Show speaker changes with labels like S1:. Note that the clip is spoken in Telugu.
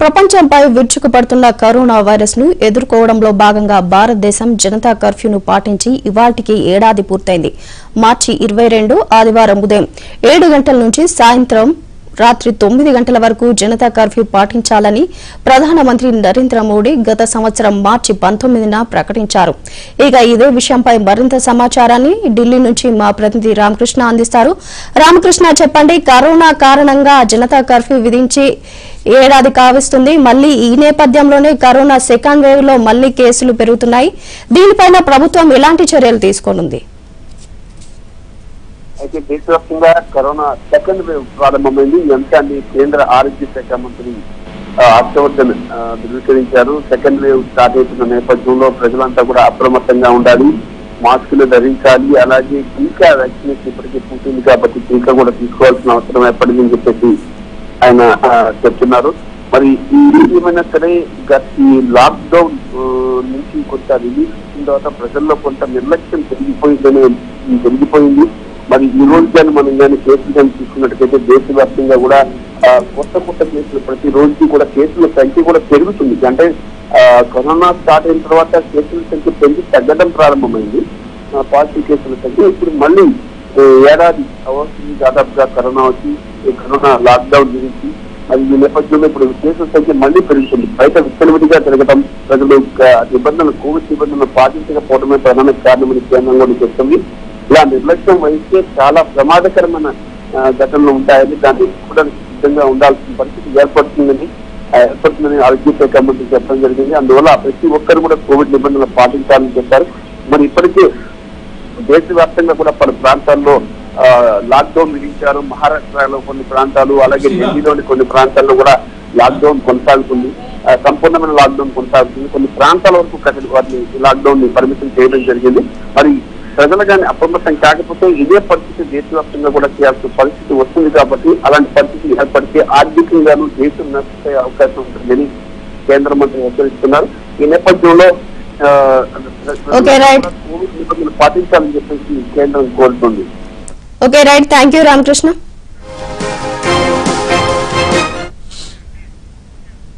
S1: ప్రపంచంపై విరుచుకుపడుతున్న కరోనా వైరస్ ను ఎదుర్కోవడంలో భాగంగా భారతదేశం జనతా కర్ఫ్యూను పాటించి ఇవాటికి ఏడాది పూర్తయింది మార్చి ఇరవై రెండు ఆదివారం ఉదయం ఏడు గంటల నుంచి సాయంత్రం రాత్రి తొమ్మిది గంటల వరకు జనతా కర్ఫ్యూ పాటించాలని ప్రధానమంత్రి నరేంద్ర మోడీ గత సంవత్సరం మార్చి పంతొమ్మిదిన ప్రకటించారు ఇక ఇదే విషయంపై మరింత సమాచారాన్ని ఢిల్లీ నుంచి మా ప్రతినిధి రామకృష్ణ అందిస్తారు రామకృష్ణ చెప్పండి కరోనా కారణంగా జనతా కర్ఫ్యూ విధించి ఏడాది కావిస్తుంది మళ్ళీ ఈ నేపథ్యంలోనే కరోనా సెకండ్ వేవ్ లో మళ్లీ కేసులు పెరుగుతున్నాయి దీనిపైన ప్రభుత్వం ఎలాంటి చర్యలు తీసుకోనుంది
S2: అయితే దేశవ్యాప్తంగా కరోనా సెకండ్ వేవ్ ప్రారంభమైంది ఈ అంశాన్ని కేంద్ర ఆరోగ్య శాఖ మంత్రి ఆ, హర్షవర్ధన్ ఆ, ధృవీకరించారు సెకండ్ వేవ్ స్టార్ట్ అవుతున్న నేపథ్యంలో ప్రజలంతా కూడా అప్రమత్తంగా ఉండాలి మాస్కులు ధరించాలి అలాగే టీకా వ్యాక్సినేషన్ ఇప్పటికే పూర్తింది కాబట్టి టీకా కూడా తీసుకోవాల్సిన అవసరం ఏర్పడిందని చెప్పేసి ఆయన ఆ, చెప్తున్నారు మరి ఈ ఏమైనా సరే గత ఈ లాక్డౌన్ ఆ, నుంచి కొంత రిలీఫ్ ఇచ్చిన తర్వాత ప్రజల్లో కొంత నిర్లక్ష్యం పెరిగిపోయిందని పెరిగిపోయింది మరి ఈ రోజు కానీ మనం కానీ కేసులు కానీ తీసుకున్నట్టుకైతే దేశవ్యాప్తంగా కూడా ఆ, కొత్త కొత్త కేసులు ప్రతి రోజుకి కూడా కేసుల సంఖ్య కూడా పెరుగుతుంది అంటే ఆ, కరోనా స్టార్ట్ అయిన తర్వాత కేసుల సంఖ్య పెరిగి తగ్గడం ప్రారంభమైంది ఆ, పాజిటివ్ కేసుల సంఖ్య ఇప్పుడు మళ్ళీ ఏ, ఏడాది అవసరం దాదాపుగా కరోనా వచ్చి ఈ కరోనా లాక్డౌన్ గురించి మరి ఈ నేపథ్యంలో ఇప్పుడు కేసుల సంఖ్య మళ్ళీ పెరుగుతుంది బయట విచ్చలవిడిగా తిరగడం ప్రజలు ఆ, నిబంధనలు కోవిడ్ నిబంధనలు పాటించకపోవడమే ప్రధాన కారణమని కేంద్రం కూడా చెప్తుంది ఇలా నిర్లక్ష్యం వహిస్తే చాలా ప్రమాదకరమైన ఆ, ఘటనలు ఉంటాయని దాన్ని కూడా సిద్ధంగా ఉండాల్సిన పరిస్థితి ఏర్పడుతుందని ఆ, ఏర్పడుతుందని ఆరోగ్య శాఖ మంత్రి చెప్పడం జరిగింది అందువల్ల ప్రతి ఒక్కరు కూడా కోవిడ్ నిబంధనలు పాటించాలని చెప్పారు మరి ఇప్పటికే దేశవ్యాప్తంగా కూడా పలు ప్రాంతాల్లో ఆ, లాక్డౌన్ విధించారు మహారాష్ట్రలో కొన్ని ప్రాంతాలు అలాగే ఢిల్లీలోని కొన్ని ప్రాంతాల్లో కూడా లాక్డౌన్ కొనసాగుతుంది ఆ, సంపూర్ణమైన లాక్డౌన్ కొనసాగుతుంది కొన్ని ప్రాంతాల వరకు కఠిన వాటిని లాక్డౌన్ ని పరిమితం చేయడం జరిగింది మరి ప్రజలు కానీ అప్రమత్తం కాకపోతే ఇదే పరిస్థితి దేశవ్యాప్తంగా కూడా చేయాల్సిన పరిస్థితి వస్తుంది కాబట్టి అలాంటి పరిస్థితి ఏర్పడితే ఆర్థికంగాను దేశం నష్టపోయే అవకాశం ఉంటుందని కేంద్ర మంత్రి హెచ్చరిస్తున్నారు ఈ నేపథ్యంలో ఆ,
S1: Okay, right.
S2: కోవిడ్ నిబంధనలు పాటించాలని చెప్పేసి కేంద్రం కోరుతుంది
S1: okay right thank you Ramakrishna